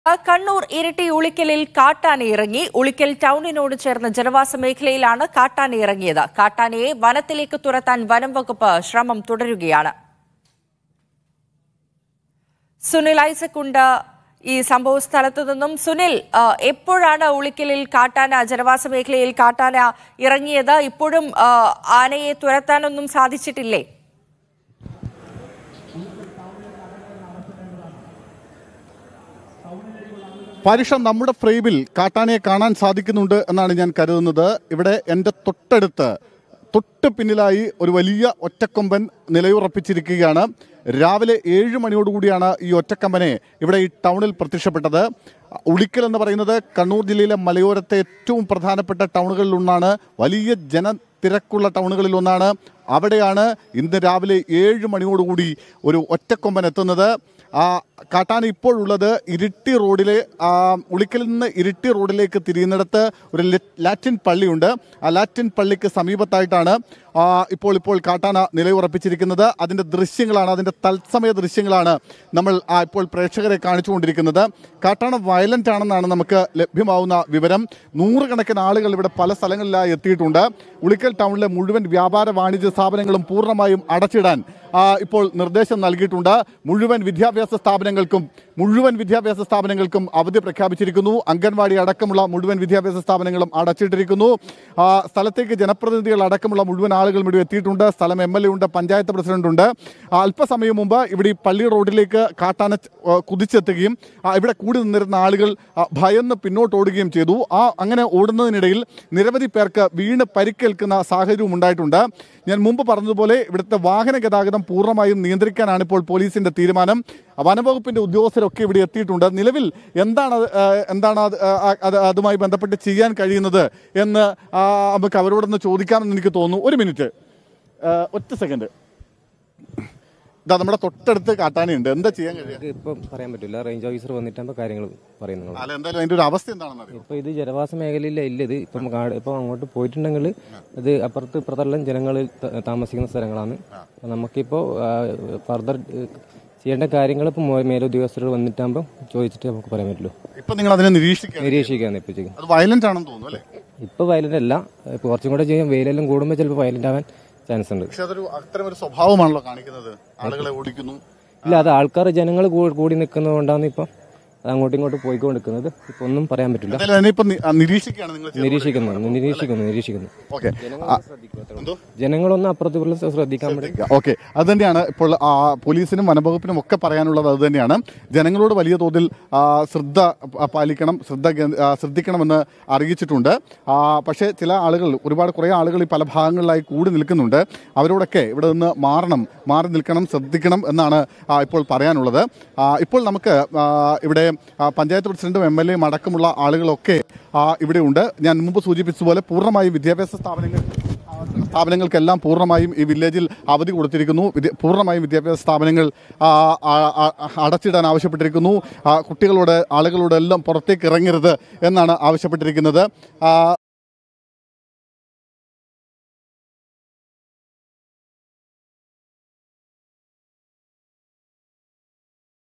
കണ്ണൂർ ഇരിട്ടി ഉളിക്കലിൽ കാട്ടാന ഇറങ്ങി ഉളിക്കൽ ടൗണിനോട് ചേർന്ന ജനവാസ മേഖലയിലാണ് കാട്ടാന ഇറങ്ങിയത് കാട്ടാനയെ വനത്തിലേക്ക് തുരത്താൻ വനം വകുപ്പ് ശ്രമം തുടരുകയാണ് സുനിൽ ഐസക് ഉണ്ട് ഈ സംഭവ സ്ഥലത്തു നിന്നും സുനിൽ ആ, എപ്പോഴാണ് ഉളിക്കലിൽ കാട്ടാന ജനവാസ മേഖലയിൽ കാട്ടാന ഇറങ്ങിയത് ഇപ്പോഴും ആ, ആനയെ തുരത്താനൊന്നും സാധിച്ചിട്ടില്ലേ പരുഷ നമ്മുടെ ഫ്രെയിമിൽ കാട്ടാനയെ കാണാൻ സാധിക്കുന്നുണ്ട് എന്നാണ് ഞാൻ കരുതുന്നത് ഇവിടെ എൻ്റെ തൊട്ടടുത്ത് തൊട്ട് പിന്നിലായി ഒരു വലിയ ഒറ്റക്കൊമ്പൻ നിലയുറപ്പിച്ചിരിക്കുകയാണ് രാവിലെ ഏഴ് മണിയോടുകൂടിയാണ് ഈ ഒറ്റക്കൊമ്പനെ ഇവിടെ ഈ ടൗണിൽ പ്രത്യക്ഷപ്പെട്ടത് ഉളിക്കൽ എന്ന് പറയുന്നത് കണ്ണൂർ ജില്ലയിലെ മലയോരത്തെ ഏറ്റവും പ്രധാനപ്പെട്ട ടൗണുകളിൽ ഒന്നാണ് വലിയ ജന തിരക്കുള്ള ടൗണുകളിൽ ഒന്നാണ് അവിടെയാണ് ഇന്ന് രാവിലെ ഏഴ് മണിയോടുകൂടി ഒരു ഒറ്റക്കൊമ്പൻ എത്തുന്നത് ആ കാട്ടാന ഇപ്പോഴുള്ളത് ഇരിട്ടി റോഡിലെ ആ, ഉളിക്കലിൽ നിന്ന് ഇരിട്ടി റോഡിലേക്ക് തിരിയുന്നിടത്ത് ഒരു ല- ലാറ്റിൻ പള്ളിയുണ്ട് ആ ലാറ്റിൻ പള്ളിക്ക് സമീപത്തായിട്ടാണ് ആ, ഇപ്പോൾ ഇപ്പോൾ കാട്ടാന നിലയുറപ്പിച്ചിരിക്കുന്നത് അതിൻ്റെ ദൃശ്യങ്ങളാണ് അതിൻ്റെ തത്സമയ ദൃശ്യങ്ങളാണ് നമ്മൾ ആ, ഇപ്പോൾ പ്രേക്ഷകരെ കാണിച്ചുകൊണ്ടിരിക്കുന്നത് കാട്ടാന വയലന്റ് ആണെന്നാണ് നമുക്ക് ലഭ്യമാവുന്ന വിവരം നൂറുകണക്കിന് ആളുകൾ ഇവിടെ പല സ്ഥലങ്ങളിലായി എത്തിയിട്ടുണ്ട് ഉളിക്കൽ ടൗണിലെ മുഴുവൻ വ്യാപാര വാണിജ്യ സ്ഥാപനങ്ങളും പൂർണ്ണമായും അടച്ചിടാൻ ആ, ഇപ്പോൾ നിർദ്ദേശം നൽകിയിട്ടുണ്ട് മുഴുവൻ വിദ്യാഭ്യാസ സ്ഥാപനങ്ങൾക്കും മുഴുവൻ വിദ്യാഭ്യാസ സ്ഥാപനങ്ങൾക്കും അവധി പ്രഖ്യാപിച്ചിരിക്കുന്നു അംഗൻവാടി അടക്കമുള്ള മുഴുവൻ വിദ്യാഭ്യാസ സ്ഥാപനങ്ങളും അടച്ചിട്ടിരിക്കുന്നു ആ, സ്ഥലത്തേക്ക് ജനപ്രതിനിധികൾ അടക്കമുള്ള മുഴുവൻ ആളുകളും ഇവിടെ എത്തിയിട്ടുണ്ട് സ്ഥലം എം എൽ എ ഉണ്ട് പഞ്ചായത്ത് പ്രസിഡന്റ് ഉണ്ട് ആ, അല്പസമയം മുമ്പ് ഇവിടെ ഈ പള്ളി റോഡിലേക്ക് കാട്ടാന ആ, കുതിച്ചെത്തുകയും ആ, ഇവിടെ കൂടി നിന്നിരുന്ന ആളുകൾ ആ, ഭയന്ന് പിന്നോട്ട് ഓടുകയും ചെയ്തു ആ അങ്ങനെ ഓടുന്നതിനിടയിൽ നിരവധി പേർക്ക് വീണ് പരിക്കേൽക്കുന്ന സാഹചര്യവും ഉണ്ടായിട്ടുണ്ട് ഞാൻ മുമ്പ് പറഞ്ഞതുപോലെ ഇവിടുത്തെ വാഹന ഗതാഗതം പൂർണ്ണമായും നിയന്ത്രിക്കാനാണ് ഇപ്പോൾ പോലീസിന്റെ തീരുമാനം വനവകുപ്പിന്റെ ഉദ്യോഗസ്ഥരൊക്കെ ഇവിടെ എത്തിയിട്ടുണ്ട് നിലവിൽ എന്താണ് അത്, ആ, എന്താണ് അത്, ആ, അത് അതുമായി ബന്ധപ്പെട്ട് ചെയ്യാൻ കഴിയുന്നത് എന്ന് ആ, നമുക്ക് അവരോടൊന്ന് ചോദിക്കാമെന്ന് എനിക്ക് തോന്നുന്നു ഒരു മിനിറ്റ് ആ, ഒറ്റ സെക്കൻഡ് ഇതാ നമ്മുടെ തൊട്ടടുത്ത് കാട്ടാനയുണ്ട് എന്താ ചെയ്യാൻ കഴിയുക നമുക്ക് ഇപ്പം പറയാൻ പറ്റില്ല റേഞ്ച് ഓഫീസർ വന്നിട്ടാകുമ്പോൾ കാര്യങ്ങൾ പറയുന്നത് അല്ല എന്തായാലും അതിന്റെ ഒരു അവസ്ഥ എന്താണെന്ന് അറിയാം ഇപ്പൊ ഇത് ജനവാസ മേഖലയിലെ ഇല്ല ഇത് ഇപ്പം കാട് ഇപ്പം അങ്ങോട്ട് പോയിട്ടുണ്ടെങ്കിൽ ഇത് അപ്പുറത്ത് ഇപ്പുറത്തെല്ലാം ജനങ്ങൾ താമസിക്കുന്ന സ്ഥലങ്ങളാണ് അപ്പൊ നമുക്കിപ്പോൾ ഫർദർ ചെയ്യേണ്ട കാര്യങ്ങൾ ഇപ്പം മേലുദ്യോഗസ്ഥരോട് വന്നിട്ടാകുമ്പോൾ ചോദിച്ചിട്ട് നമുക്ക് പറയാൻ പറ്റുള്ളൂ ഇപ്പൊ നിങ്ങൾ അതിനെ നിരീക്ഷിക്കുക നിരീക്ഷിക്കാന്ന് ഇപ്പൊ ചെയ്യും അത് വയലന്റ് ആണെന്ന് തോന്നുന്നു അല്ലേ ഇപ്പൊ വയലന്റ് അല്ല ഇപ്പൊ കുറച്ചും കൂടെ ചെയ്യും വെയിലെല്ലാം കൂടുമ്പോൾ ചിലപ്പോൾ വയലന്റ് ആവാൻ ചാൻസ് ഉണ്ട് പക്ഷെ അതൊരു അത്തരം ഒരു സ്വഭാവമാണല്ലോ കാണിക്കുന്നത് ആളുകളെ ഓടിക്കുന്നു ഇല്ല അത് ആൾക്കാർ ജനങ്ങൾ കൂടി നിൽക്കുന്നത് കൊണ്ടാണ് ഇപ്പം അത് അങ്ങോട്ടും ഇങ്ങോട്ടും പോയിക്കൊണ്ടിരിക്കുന്നത് ഇപ്പൊ ഒന്നും പറയാൻ പറ്റില്ല എന്തായാലും അതിനിപ്പോ നി- ആ, നിരീക്ഷിക്കുകയാണ് നിങ്ങൾ ചെയ്യുന്നത്. നിരീക്ഷിക്കുന്നു നിരീക്ഷിക്കുന്നു നിരീക്ഷിക്കുന്നു ഓക്കെ എന്തോ ജനങ്ങളൊന്നും അപ്പുറത്ത് ശ്രദ്ധിക്കാൻ വേണ്ടി ഓക്കെ അത് തന്നെയാണ് ഇപ്പോൾ ആ, പോലീസിനും വനംവകുപ്പിനും ഒക്കെ പറയാനുള്ളത് അത് തന്നെയാണ് ജനങ്ങളോട് വലിയ തോതിൽ ആ, ശ്രദ്ധ പ- പാലിക്കണം ശ്രദ്ധ കേ- ആ, ശ്രദ്ധിക്കണമെന്ന് അറിയിച്ചിട്ടുണ്ട് ആ, പക്ഷേ ചില ആളുകൾ ഒരുപാട് കുറേ ആളുകൾ ഈ പല ഭാഗങ്ങളിലായി കൂടി നിൽക്കുന്നുണ്ട് അവരോടൊക്കെ ഇവിടെ നിന്ന് മാറണം മാറി നിൽക്കണം ശ്രദ്ധിക്കണം എന്നാണ് ആ, ഇപ്പോൾ പറയാനുള്ളത് ആ, ഇപ്പോൾ നമുക്ക് ആ, ഇവിടെ ആ, പഞ്ചായത്ത് പ്രസിഡന്റും എം എൽ എയും അടക്കമുള്ള ആളുകളൊക്കെ ആ, ഇവിടെ ഉണ്ട് ഞാൻ മുമ്പ് സൂചിപ്പിച്ചതുപോലെ പൂർണ്ണമായും വിദ്യാഭ്യാസ സ്ഥാപനങ്ങൾ ആ, സ്ഥാപനങ്ങൾക്കെല്ലാം പൂർണ്ണമായും ഈ വില്ലേജിൽ അവധി കൊടുത്തിരിക്കുന്നു വിദ്യ- പൂർണ്ണമായും വിദ്യാഭ്യാസ സ്ഥാപനങ്ങൾ ആ, ആ, ആ, അടച്ചിടാൻ ആവശ്യപ്പെട്ടിരിക്കുന്നു ആ, കുട്ടികളോട് ആളുകളോട് എല്ലാം പുറത്തേക്ക് ഇറങ്ങരുത് എന്നാണ് ആവശ്യപ്പെട്ടിരിക്കുന്നത് ആ,